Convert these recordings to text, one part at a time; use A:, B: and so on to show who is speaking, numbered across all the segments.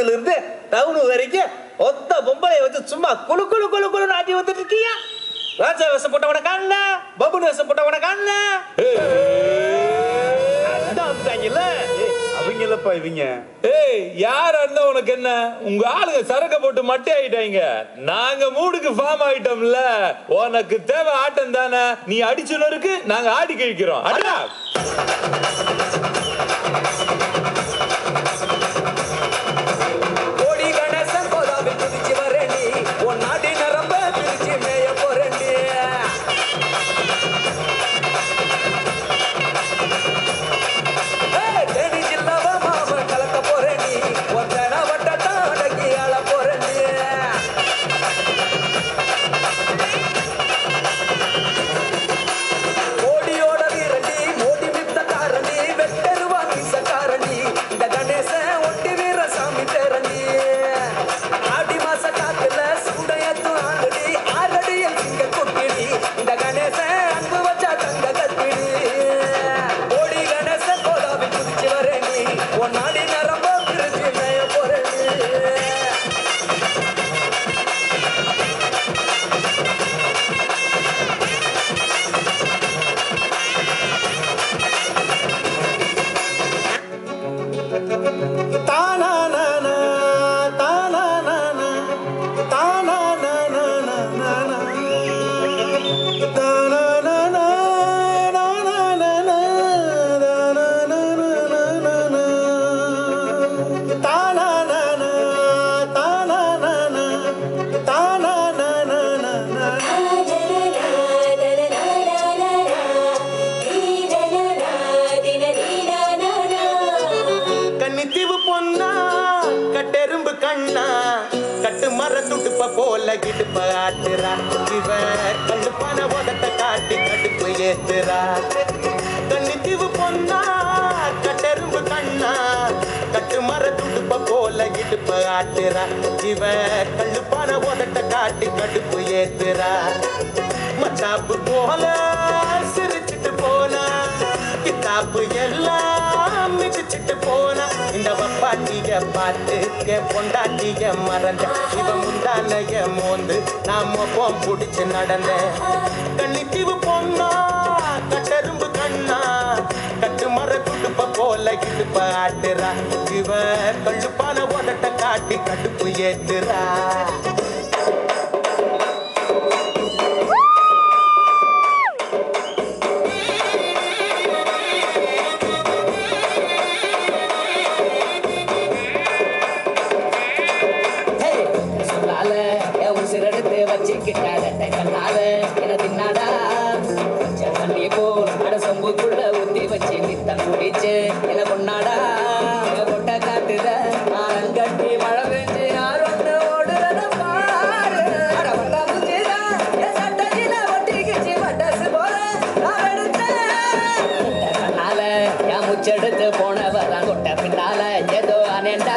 A: பட்டணத்துல இருந்து டவுன் வரைக்கும் ஒத்த பொம்பளை வச்சு சும்மா குளு குளு குளு குளு ஆட்டி வந்துட்டு இருக்கியா ராஜா வேஷம் போட்டவன காணல பபுன் வேஷம் போட்டவன காணல அதான் வந்துட்டாங்கல்ல
B: அவங்க இல்லப்பா இவங்க
C: ஏய் யாரா இருந்தா உனக்கு என்ன உங்க ஆளுங்க சரக்க போட்டு மட்டை ஆயிட்டாங்க நாங்க மூடுக்கு ஃபார்ம் ஆயிட்டோம்ல உனக்கு தேவை ஆட்டம் தானே நீ அடிச்சுன்னு இருக்கு நாங்க ஆடி கழிக்கிறோம் அடா
D: கோடி கணேசன் கோதாவில் குதிச்சு வரேண்டி உன் நாடி நரம்ப பிரிச்சு மேய போறேண்டி ஏய், தேனி ஜில்லாவ மாம கலக்க போறேண்டி உன் தேனா வட்டத்தான் அடக்கி ஆள போறேண்டி கோடியோட வீரண்டி மோடி வித்த காரண்டி வெட்டருவா மீசக்காரண்டி இந்த கணேசன் ஒட்டி வீர சாமி பேரண்டி ஆடி மாச காத்துல சுண்டையத்தும் ஆண்டடி ஆறடியில் சிங்க கொக்கிடி இந்த கணேசன் அன்பு வச்சா தங்க கத்திடி கோடி கணேசன் கோதாவி குதிச்சு வரேண்டி உன் நாடி நரம்ப பிரிச்சு மேய போறேண்டி
B: தானானானா, தானானானா, தானானானானானா. தானானானா, தானானானா, தானானானானானா. தானானானா, தானானானா, தானானானானானா. கன்னித்தீவு பொண்ணா கட்டெரும்பு கண்ணா கட்டு மர துடுப்ப போல இடுப்ப ஆட்டுறா இவ கண்டுப்பான உதட்ட காட்டி கடுப்பு ஏத்துறா கன்னித்தீவு பொண்ணா கட்டெரும்பு கண்ணா கட்டு மர துடுப்ப போல இடுப்ப ஆட்டுறா இவ கண்டுப்பான உதட்ட காட்டி கடுப்பு ஏத்துறா மத்தாப்பு போல சிரிச்சிட்டு போனா கித்தாப்பு எல்லாம் மிதிச்சிட்டு போனா இந்த வப்பாட்டிய பார்த்து என் பொண்டாட்டிய மறந்த இவ முந்தானைய மோந்து நான் மொப்பம் புடிச்சு நடந்தேன் கண்ணித்தீவு பொண்ணா கட்டெரும்பு கண்ணா கட்டு மர துடுப்ப போல இடுப்ப ஆட்டுறா இவ கழுப்பான உதட்ட காட்டி கடுப்பு ஏத்துறா
D: சொல்லால என் உசிரெடுத்து வச்சுக்கிட்டாத கண்ணால என தின்னாடா கொஞ்சம் தண்ணி போல் அட சொம்புக்குள்ள ஊத்தி வச்சு நித்தம் குடிச்சு என கொண்டாடா என் கொட்டை காட்டுத நான் கட்டி மழை பெஞ்சு யார் ஒன்று ஓடுறத பாரு அட வட்டா பூச்சிதா என் சட்டத்தில ஒட்டிக்கிச்சு பட்டாசு போல நான் எடுத்தேன் கொட்டை கண்ணால என் முச்செடுத்து போனவதான் கொட்டை பின்னால ஏதோ அனேண்டா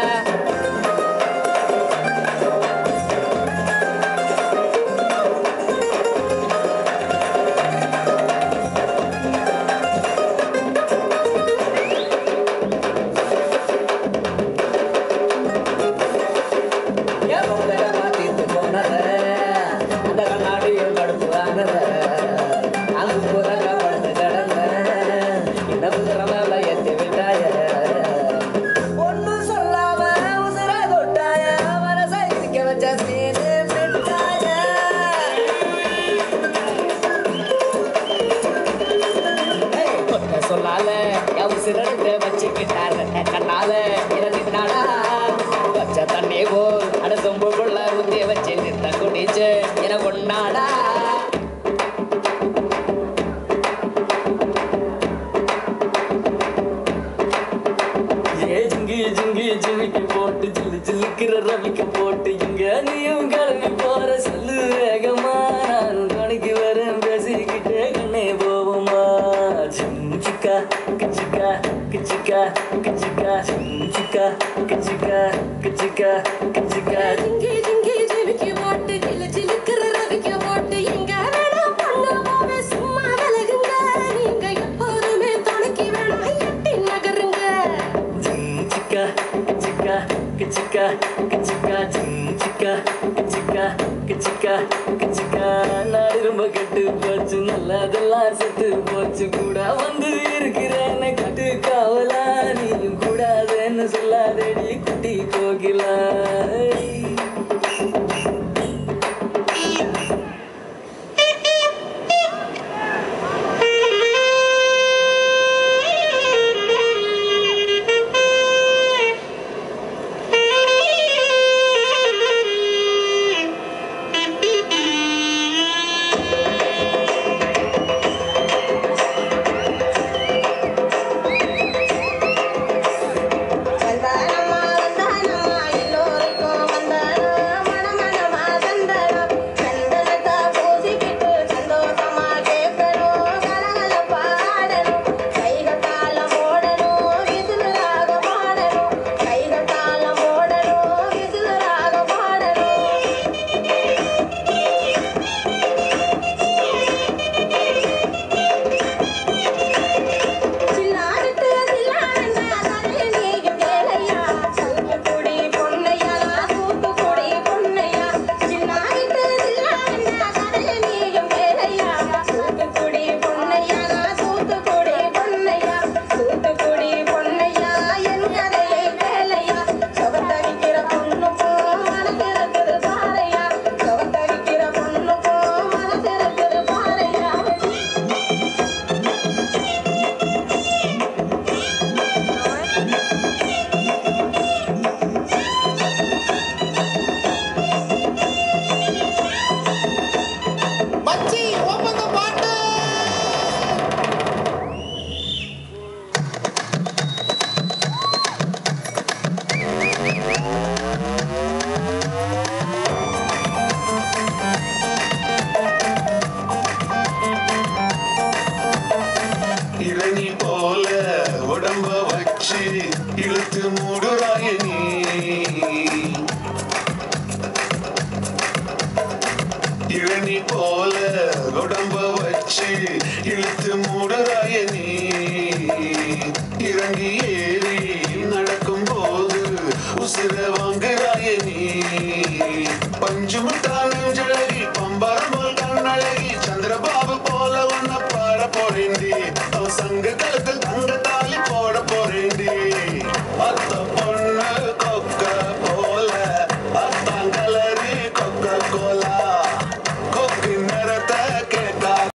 D: என் பொங்கல மாத்திட்டு போனத, அந்த கண்ணாடியும் கடுப்பு ஆனத, அங்கு புறங்க படுத்து கிடந்த, இந்த புத்திரமால ஏத்தி விட்டாய. ஒண்ணும் சொல்லாம உசுர தொட்டாய, மனசை இடிக்க வச்ச சீனு விட்டாய. ஏய், கொட்ட சொல்லால என் உசிரெடுத்து வச்சுக்கிட்டாரு கண்ணால இறந்துட்டாடா வச்ச தண்ணி போல் அட சொம்புக்குள்ள ஊத்தி வச்சு நித்த குடிச்சு என கொண்டாடா ஏ ஜிங்கி ஜிங்கி ஜிமிக்கி போட்டு ஜில்லு ஜில்லுக்கிற ரவிக்க போட்டு இங்க நீயும் கிளம்பி போற சொல்லு வேகமா நானும் துணைக்கு வரேன் பேசிக்கிட்டே கண்ணே போவோமா ஜிம் சிக்கா கிச்சிக்கா கிச்சிக்கா கிச்சிக்கா ஜிம் சிக்கா கிச்சிக்கா கிச்சிக்கா கிச்சிக்கா
E: ஜிங்கி ஜிங்கி ஜிமிக்கி போட்டு ஜிலு ஜிலுக்குற ரவிக்க போட்டு எங்க வேணா பொண்ணு போவே சும்மா விலகுங்க நீங்க எப்போதுமே துணைக்கு வேணாம் எட்டி நகருங்க
D: ஜிம் சிக்கா கிச்சிக்கா கிச்சிக்கா கிச்சிக்கா சிம் சிக்கா கிச்சிக்கா கிச்சிக்கா கிச்சிக்கா நாடு ரொம்ப கெட்டு போச்சு நல்லதெல்லாம் செத்து போச்சு கூட வந்து இருக்கிறேன்னு கட்டு காவலா நீயும் கூடாதுன்னு சொல்லாதடி குட்டி கோகிலா
F: வந்தானம்மா வந்தானம்மா எல்லோருக்கும் வந்தானம் மணமணமா சந்தனம் சந்தனத்தை பூசிக்கிட்டு சந்தோஷமா கேட்கணும் கலகலப்பா ஆடணும் கைகள் தாளம் போடணும் விசிலராக பாடணும் கைகள் தாளம் போடணும் விசிலராக பாடணும் சில்லாவிட்டு சில்லாவென்னா தலையில் நீயும் வேலையா தூத்துக்குடி பொன்னையா தூத்துக்குடி பொன்னையா சில்லாவிட்டு சில்லாவென்னா தலையில் நீயும் வேலையா தூத்துக்குடி பொன்னையா தூத்துக்குடி பொன்னையா தூத்துக்குடி பொன்னையா என் கதையை வேலையா சொகத்தடிக்கிற பொண்ணுக்கும் மனசிறக்குது பாறையா சொகத்தடிக்கிற பொண்ணுக்கும் மனசிறக்குது பாறையா
B: மச்சி ஒப்பந்த பாட்டு
G: இளநீ போல உடம்ப வச்சு இழுத்து மூடுறாய நீ இளநீ போல உடம்ப வச்சு இழுத்து மூடுறாய நீ இறங்கி ஏறி நடக்கும் போது உசிர வாங்குறாய நீ பஞ்சு முட்டாள் நெஞ்ச